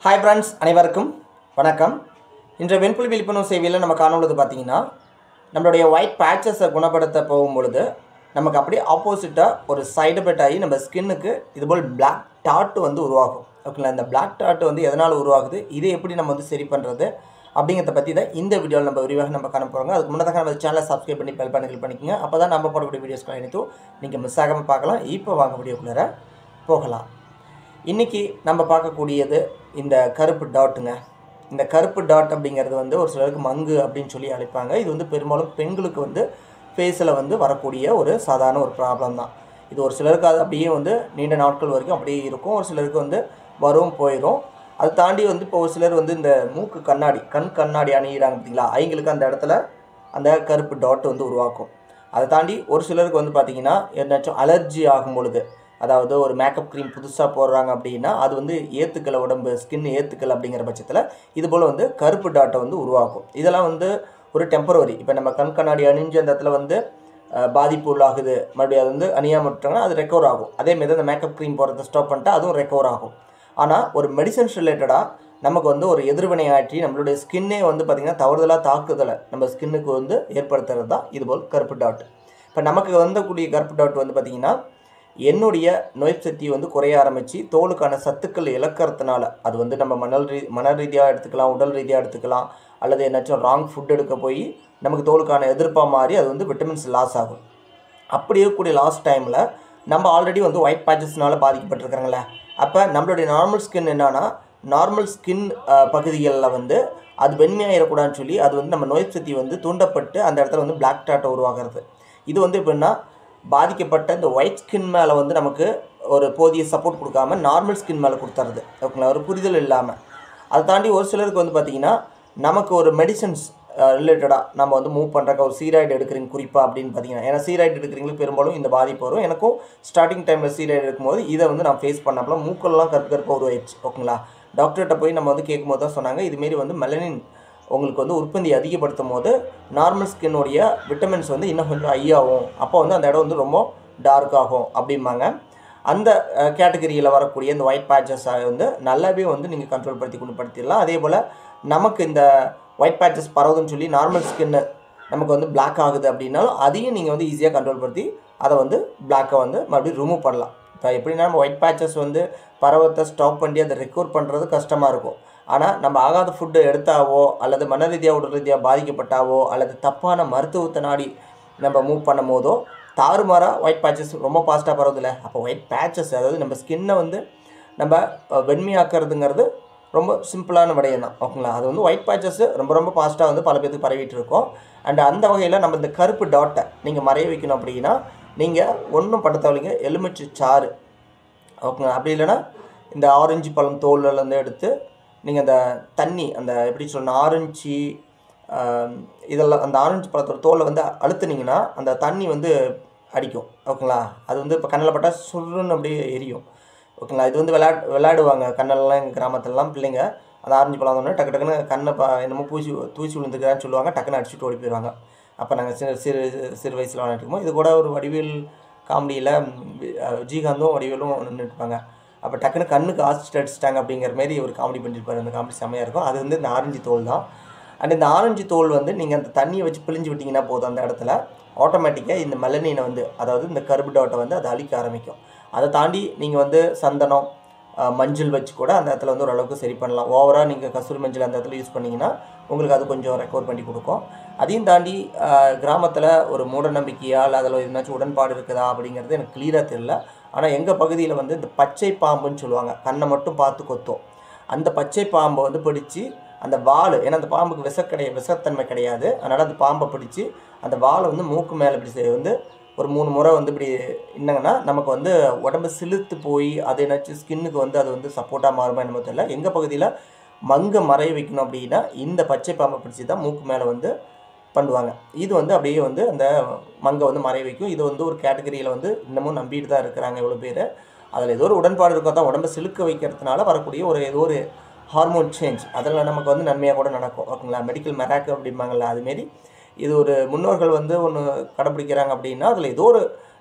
hi friends அனைவருக்கும் வணக்கம் இன்று வெண்புல் விழிப்புணர்வு சேவையில் நம்ம காணுள்ளது பார்த்தீங்கன்னா நம்மளுடைய ஒயிட் பேச்சஸை குணப்படுத்த போகும் பொழுது நமக்கு அப்படியே ஆப்போசிட்டாக ஒரு சைடு எஃபெக்ட் ஆகி நம்ம ஸ்கின்னுக்கு இதுபோல் பிளாக் டாட் வந்து உருவாகும் ஓகேங்களா இந்த பிளாக் டாட் வந்து எதனால் உருவாகுது இதை எப்படி நம்ம வந்து சரி பண்ணுறது அப்படிங்கிறத பற்றி தான் இந்த வீடியோவில் நம்ம விரிவாக நம்ம காண போகிறோங்க அதுக்கு முன்னதாக நம்ம சேனலை சப்ஸ்கிரைப் பண்ணி பெல் பண்ணி கிளிக் பண்ணிக்கோங்க அப்போ தான் நம்ம போடக்கூடிய வீடியோஸ்க்கு அனைத்தும் நீங்கள் மிஸ் ஆகாமல் பார்க்கலாம் இப்போ வாங்க வீடியோக்குள்ளார போகலாம் இன்றைக்கி நம்ம பார்க்கக்கூடியது இந்த கருப்பு டாட்டுங்க இந்த கருப்பு டாட் அப்படிங்கிறது வந்து ஒரு சிலருக்கு மங்கு அப்படின்னு சொல்லி அழைப்பாங்க இது வந்து பெரும்பாலும் பெண்களுக்கு வந்து ஃபேஸில் வந்து வரக்கூடிய ஒரு சாதாரண ஒரு ப்ராப்ளம் தான் இது ஒரு சிலருக்கு அது அப்படியே வந்து நீண்ட நாட்கள் வரைக்கும் அப்படியே இருக்கும் ஒரு சிலருக்கு வந்து வரும் போயிடும் அது தாண்டி வந்து இப்போ ஒரு சிலர் வந்து இந்த மூக்கு கண்ணாடி கண் கண்ணாடி அணியிறாங்க பார்த்தீங்களா அவங்களுக்கு அந்த இடத்துல அந்த கருப்பு டாட் வந்து உருவாக்கும் அதை தாண்டி ஒரு சிலருக்கு வந்து பார்த்திங்கன்னா என்னாச்சும் அலர்ஜி ஆகும் பொழுது அதாவது ஒரு மேக்கப் க்ரீம் புதுசாக போடுறாங்க அப்படின்னா அது வந்து ஏற்றுக்கலை உடம்பு ஸ்கின் ஏற்றுக்கலை அப்படிங்கிற பட்சத்தில் இது போல் வந்து கருப்பு டாட்டை வந்து உருவாக்கும் இதெல்லாம் வந்து ஒரு டெம்பரவரி இப்போ நம்ம கண் கண்ணாடி அணிஞ்ச அந்த இடத்துல வந்து அஹ், பாதிப்பு உள்ளாகுது மறுபடியும் அது வந்து அணியாமல் விட்டாங்கன்னா அது ரெக்கவர் ஆகும் அதேமாரி அந்த மேக்கப் க்ரீம் போடுறத ஸ்டாப் பண்ணிட்டா அதுவும் ரெக்கவர் ஆகும் ஆனால் ஒரு மெடிசன்ஸ் ரிலேட்டடாக நமக்கு வந்து ஒரு எதிர்வினை ஆற்றி நம்மளுடைய ஸ்கின்னே வந்து பார்த்திங்கன்னா தவறுதலாக தாக்குதலை நம்ம ஸ்கின்னுக்கு வந்து ஏற்படுத்துறது தான் இதுபோல் கருப்பு டாட் இப்போ நமக்கு வந்தக்கூடிய கருப்பு டாட் வந்து பார்த்திங்கன்னா என்னுடைய நோய் சக்தி வந்து குறைய ஆரம்பித்து தோலுக்கான சத்துக்கள் இழக்கிறதுனால அது வந்து நம்ம மணல் ரீ மன ரீதியாக எடுத்துக்கலாம் உடல் ரீதியாக எடுத்துக்கலாம் அல்லது என்னாச்சும் ராங் ஃபுட் எடுக்க போய் நமக்கு தோலுக்கான எதிர்ப்பாக மாறி அது வந்து விட்டமின்ஸ் லாஸ் ஆகும் அப்படி இருக்கக்கூடிய லாஸ்ட் டைமில் நம்ம ஆல்ரெடி வந்து ஒயிட் பேச்சஸ்னால பாதிக்கப்பட்டிருக்கிறோங்களே அப்போ நம்மளுடைய நார்மல் ஸ்கின் என்னன்னா நார்மல் ஸ்கின் பகுதிகளில் வந்து அது வெண்மையாயிடக்கூடாதுன்னு சொல்லி அது வந்து நம்ம நோய் சக்தி வந்து தூண்டப்பட்டு அந்த இடத்துல வந்து பிளாக் டாட்டை உருவாகிறது இது வந்து எப்படின்னா பாதிக்கப்பட்ட இந்த ஒயிட் ஸ்கின் மேலே வந்து நமக்கு ஒரு போதிய சப்போர்ட் கொடுக்காம நார்மல் ஸ்கின் மேலே கொடுத்துறது ஓகேங்களா ஒரு புரிதல் இல்லாமல் அதை தாண்டி ஒரு சிலருக்கு வந்து பார்த்திங்கன்னா நமக்கு ஒரு மெடிசன்ஸ் ரிலேட்டடாக நம்ம வந்து மூவ் பண்ணுறக்க ஒரு சீராய்டு எடுக்கிறீங்க குறிப்பாக அப்படின்னு பார்த்தீங்கன்னா ஏன்னா சீராய்டு எடுக்கிறீங்களுக்கு பெரும்பாலும் இந்த பாதிப்பு வரும் எனக்கும் ஸ்டார்டிங் டைமில் சீராய்டு எடுக்கும்போது இதை வந்து நான் ஃபேஸ் பண்ணப்பல மூக்கெல்லாம் கருப்பு கருப்பாக உருவாயிடுச்சு ஓகேங்களா டாக்டர்கிட்ட போய் நம்ம வந்து கேட்கும்போது தான் சொன்னாங்க இதுமாரி வந்து மெலனின் உங்களுக்கு வந்து உற்பத்தி அதிகப்படுத்தும் போது நார்மல் ஸ்கின்னுடைய விட்டமின்ஸ் வந்து இன்னும் கொஞ்சம் ஹை ஆகும் அப்போ வந்து அந்த இடம் வந்து ரொம்ப டார்க் ஆகும் அப்படிம்பாங்க அந்த கேட்டகரியில் வரக்கூடிய இந்த ஒயிட் பேச்சஸ் வந்து நல்லாவே வந்து நீங்கள் கண்ட்ரோல் படுத்தி குணப்படுத்திடலாம் அதே போல் நமக்கு இந்த ஒயிட் பேச்சஸ் பரவுதுன்னு சொல்லி நார்மல் ஸ்கின்னு நமக்கு வந்து பிளாக் ஆகுது அப்படின்னாலும் அதையும் நீங்கள் வந்து ஈஸியாக கண்ட்ரோல் படுத்தி அதை வந்து பிளாக்கை வந்து மறுபடியும் ரிமூவ் பண்ணலாம் இப்போ எப்படின்னா நம்ம ஒயிட் பேச்சஸ் வந்து பரவத்தை ஸ்டாப் பண்ணி அதை ரெக்கவர் பண்ணுறது கஷ்டமாக இருக்கும் ஆனால் நம்ம ஆகாத ஃபுட்டு எடுத்தாவோ அல்லது மன ரீதியாக உடல் ரீதியாக பாதிக்கப்பட்டாவோ அல்லது தப்பான மருத்துவத்தை நாடி நம்ம மூவ் பண்ணும் போதோ தாறுமாறாக ஒயிட் பேச்சஸ் ரொம்ப ஃபாஸ்ட்டாக பரவுதில்ல அப்போ ஒயிட் பேச்சஸ் அதாவது நம்ம ஸ்கின்னை வந்து நம்ம அஹ், வெண்மையாக்குறதுங்கிறது ரொம்ப சிம்பிளான விடயம் தான் ஓகேங்களா அது வந்து ஒயிட் பேச்சஸ் ரொம்ப ரொம்ப ஃபாஸ்ட்டாக வந்து பல பேருக்கு பரவிட்டு இருக்கும் அண்ட் அந்த வகையில் நம்ம இந்த கருப்பு டாட்டை நீங்கள் மறைய வைக்கணும் அப்படின்னா நீங்கள் ஒன்றும் பண்ண தேவையில்லைங்க எலுமிச்சை சாறு ஓகேங்களா அப்படி இல்லைன்னா இந்த ஆரஞ்சு பழம் தோல்லேருந்து எடுத்து நீங்கள் அந்த தண்ணி அந்த எப்படி சொல்லணும் ஆரஞ்சு ஆம், இதெல்லாம் அந்த ஆரஞ்சு பழத்தோட தோலை வந்து அழுத்துனீங்கன்னா அந்த தண்ணி வந்து அடிக்கும் ஓகேங்களா அது வந்து இப்போ கண்ணில் பட்டால் சுருன்னு அப்படியே எரியும் ஓகேங்களா இது வந்து விளையாட் விளையாடுவாங்க கண்ணெல்லாம் எங்கள் கிராமத்துலலாம் பிள்ளைங்க அந்த ஆரஞ்சு பழம் வந்தோடனே டக்கு டக்குன்னு கண்ணை பா என்னமோ பூசி தூசி விழுந்துக்கிறான்னு சொல்லுவாங்க டக்குன்னு அடிச்சுட்டு ஓடி போயிடுவாங்க அப்போ நாங்கள் சிறு சிறு சிறு வயசில் விளையாண்டுருக்கோம் இது கூட ஒரு வடிவேல் காமெடியில் விஜயகாந்தும் வடிவேலும் நின்றுட்டுப்பாங்க அப்போ டக்குன்னு கண்ணுக்கு ஆசிட் அடிச்சிட்டாங்க அப்படிங்கிற மாதிரி ஒரு காமெடி பண்ணியிருப்பாரு அந்த காமெடி செம்மையாக இருக்கும் அது வந்து இந்த ஆரஞ்சு தோல் தான் அண்ட் இந்த ஆரஞ்சு தோல் வந்து நீங்கள் அந்த தண்ணியை வச்சு பிழிஞ்சு விட்டிங்கன்னா போதும் அந்த இடத்துல ஆட்டோமேட்டிக்காக இந்த மெலனினை வந்து அதாவது இந்த கருப்பு டாட்டை வந்து அதை அழிக்க ஆரம்பிக்கும் அதை தாண்டி நீங்கள் வந்து சந்தனம் அஹ், மஞ்சள் வச்சு கூட அந்த இடத்துல வந்து ஓரளவுக்கு சரி பண்ணலாம் ஓவராக நீங்கள் கஸ்தூரி மஞ்சள் அந்த இடத்துல யூஸ் பண்ணிங்கன்னா உங்களுக்கு அது கொஞ்சம் ரெக்கவர் பண்ணி கொடுக்கும் அதையும் தாண்டி கிராமத்தில் ஒரு மூட நம்பிக்கையா இல்லை அதில் எதுனாச்சும் உடன்பாடு இருக்குதா அப்படிங்கிறது எனக்கு கிளியராக தெரியல ஆனால் எங்கள் பகுதியில் வந்து இந்த பச்சை பாம்புன்னு சொல்லுவாங்க கண்ணை மட்டும் பார்த்து கொத்தும் அந்த பச்சை பாம்பை வந்து பிடிச்சி அந்த வால் ஏன்னா அந்த பாம்புக்கு விஷ கிடையாது விஷத்தன்மை கிடையாது அதனால் அந்த பாம்பை பிடிச்சி அந்த வாலை வந்து மூக்கு மேலே இப்படி செ- வந்து ஒரு மூணு முறை வந்து இப்படி என்னங்கன்னா நமக்கு வந்து உடம்பு சிலுத்து போய் அது என்னாச்சு ஸ்கின்னுக்கு வந்து அது வந்து சப்போர்ட்டாக மாறுமா என்னமோ தெரியல எங்கள் பகுதியில் மங்கை மறைய வைக்கணும் அப்படின்னா இந்த பச்சை பாம்பை பிடிச்சி தான் மூக்கு மேலே வந்து பண்ணுவாங்க இது வந்து அப்படியே வந்து அந்த மங்கை வந்து மறைய வைக்கும் இது வந்து ஒரு கேட்டகரியில் வந்து இன்னமும் நம்பிட்டு தான் இருக்கிறாங்க இவ்வளோ பேர் அதில் ஏதோ ஒரு உடன்பாடு இருக்கோ தான் உடம்பை சிலுக்க வைக்கிறதுனால வரக்கூடிய ஒரு ஏதோ ஒரு ஹார்மோன் சேஞ்ச் அதில் நமக்கு வந்து நன்மையாக கூட நடக்கும் ஓகேங்களா மெடிக்கல் மெராக்கு அப்படிம்பாங்கள்ல அதுமாரி இது ஒரு முன்னோர்கள் வந்து ஒன்று கடைப்பிடிக்கிறாங்க அப்படின்னா அதில் ஏதோ ஒரு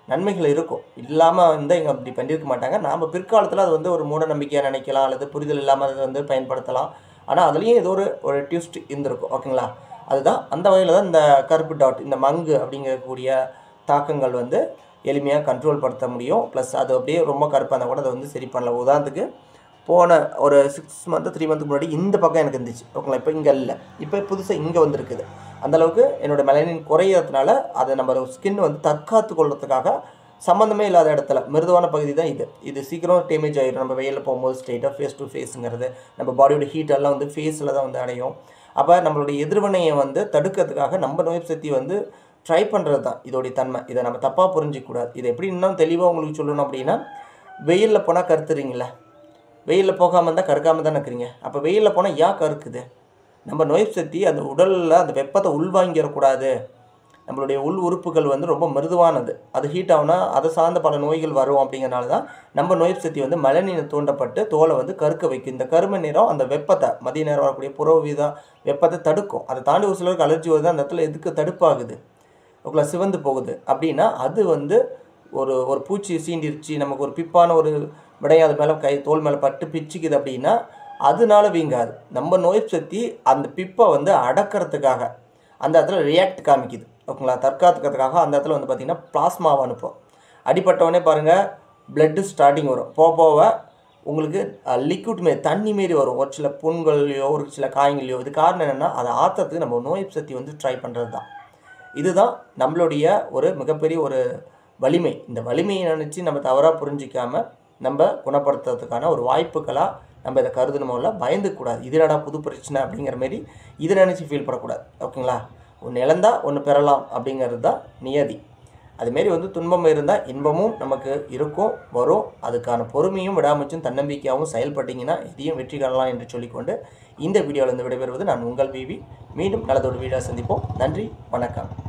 நன்மைகள் இருக்கும் இல்லாமல் வந்து இங்கே அப்படி பண்ணியிருக்க மாட்டாங்க நாம் பிற்காலத்தில் அது வந்து ஒரு மூட நம்பிக்கையாக நினைக்கலாம் அல்லது புரிதல் இல்லாமல் அதை வந்து பயன்படுத்தலாம் ஆனால் அதுலேயும் ஏதோ ஒரு ஒரு டியூஸ்ட் இருந்திருக்கும் ஓகேங்களா அதுதான் அந்த வகையில் தான் இந்த கருப்பு டாட் இந்த மங்கு அப்படிங்கக்கூடிய தாக்கங்கள் வந்து எளிமையாக கண்ட்ரோல் படுத்த முடியும் ப்ளஸ் அது அப்படியே ரொம்ப கருப்பாக இருந்தால் கூட அதை வந்து சரி பண்ணலாம் உதாரணத்துக்கு போன ஒரு சிக்ஸ் மந்த்து த்ரீ மந்த்துக்கு முன்னாடி இந்த பக்கம் எனக்கு இருந்துச்சு ஓகேங்களா இப்போ இங்கே இல்லை இப்போ புதுசாக இங்கே வந்திருக்குது அந்தளவுக்கு என்னோடய மெலனின் குறையிறதுனால அதை நம்ம ஸ்கின் வந்து தற்காத்து கொள்றதுக்காக சம்மந்தமே இல்லாத இடத்துல மிருதுவான பகுதி தான் இது இது சீக்கிரம் டேமேஜ் ஆகிடும் நம்ம வெயிலில் போகும்போது ஸ்ட்ரெயிட்டாக ஃபேஸ் டு ஃபேஸுங்கிறது நம்ம பாடியோட ஹீட் எல்லாம் வந்து ஃபேஸில் தான் வந்து அடையும் அப்போ நம்மளுடைய எதிர்வினையை வந்து தடுக்கிறதுக்காக நம்ம நோய் சக்தி வந்து ட்ரை பண்ணுறது தான் இதோடைய தன்மை இதை நம்ம தப்பாக புரிஞ்சிக்கூடாது இது எப்படி இன்னும் தெளிவாக உங்களுக்கு சொல்லணும் அப்படின்னா வெயிலில் போனால் கருத்துறீங்களே வெயிலில் போகாமல் இருந்தால் கருக்காமல் தானே இருக்கிறீங்க அப்போ வெயிலில் போனால் ஏன் கருக்குது நம்ம நோய் சக்தி அந்த உடலில் அந்த வெப்பத்தை உள்வாங்கிடக்கூடாது நம்மளுடைய உள் உறுப்புகள் வந்து ரொம்ப மிருதுவானது அது ஹீட் ஆகுனா அதை சார்ந்த பல நோய்கள் வரும் அப்படிங்கிறனால தான் நம்ம நோய் சக்தி வந்து மழைநீர் தூண்டப்பட்டு தோலை வந்து கருக்க வைக்கும் இந்த கருமை நிறம் அந்த வெப்பத்தை மதிய நேரம் வரக்கூடிய புற வீத வெப்பத்தை தடுக்கும் அதை தாண்டி ஒரு சிலருக்கு அலர்ஜி வருது அந்த இடத்துல எதுக்கு தடுப்பாகுது ஓகேங்களா சிவந்து போகுது அப்படின்னா அது வந்து ஒரு ஒரு பூச்சி சீண்டிருச்சு நமக்கு ஒரு பிப்பான ஒரு விடையும் அது மேலே கை தோல் மேலே பட்டு பிச்சுக்குது அப்படின்னா அதனால வீங்காது நம்ம நோய் சக்தி அந்த பிப்பை வந்து அடக்கிறதுக்காக அந்த இடத்துல ரியாக்ட் காமிக்குது ஓகேங்களா தற்காத்துக்கிறதுக்காக அந்த இடத்துல வந்து பார்த்திங்கன்னா பிளாஸ்மாவை அனுப்பும் அடிப்பட்டவொடனே பாருங்கள் பிளட்டு ஸ்டார்டிங் வரும் போக போக உங்களுக்கு லிக்விட் மாரி தண்ணி மாரி வரும் ஒரு சில புண்கள்லையோ ஒரு சில காயங்களையோ இது காரணம் என்னென்னா அதை ஆற்றுறதுக்கு நம்ம நோய் சக்தி வந்து ட்ரை பண்ணுறது தான் இதுதான் நம்மளுடைய ஒரு மிகப்பெரிய ஒரு வலிமை இந்த வலிமையை நினச்சி நம்ம தவறாக புரிஞ்சிக்காமல் நம்ம குணப்படுத்துறதுக்கான ஒரு வாய்ப்புகளாக நம்ம இதை கருதணுமோ இல்லை பயந்துக்கூடாது இது என்னடா புது பிரச்சனை அப்படிங்கிற மாரி இதை நினச்சி ஃபீல் பண்ணக்கூடாது ஓகேங்களா ஒன்று இழந்தால் ஒன்று பெறலாம் அப்படிங்கிறது தான் நியதி அதுமாரி வந்து துன்பம் இருந்தால் இன்பமும் நமக்கு இருக்கும் வரும் அதுக்கான பொறுமையும் விடாமச்சும் தன்னம்பிக்கையாகவும் செயல்பட்டீங்கன்னா இதையும் வெற்றி காணலாம் என்று சொல்லிக்கொண்டு இந்த வீடியோவிலிருந்து விடைபெறுவது நான் உங்கள் பிவி மீண்டும் நல்லதொரு வீடியோ சந்திப்போம் நன்றி வணக்கம்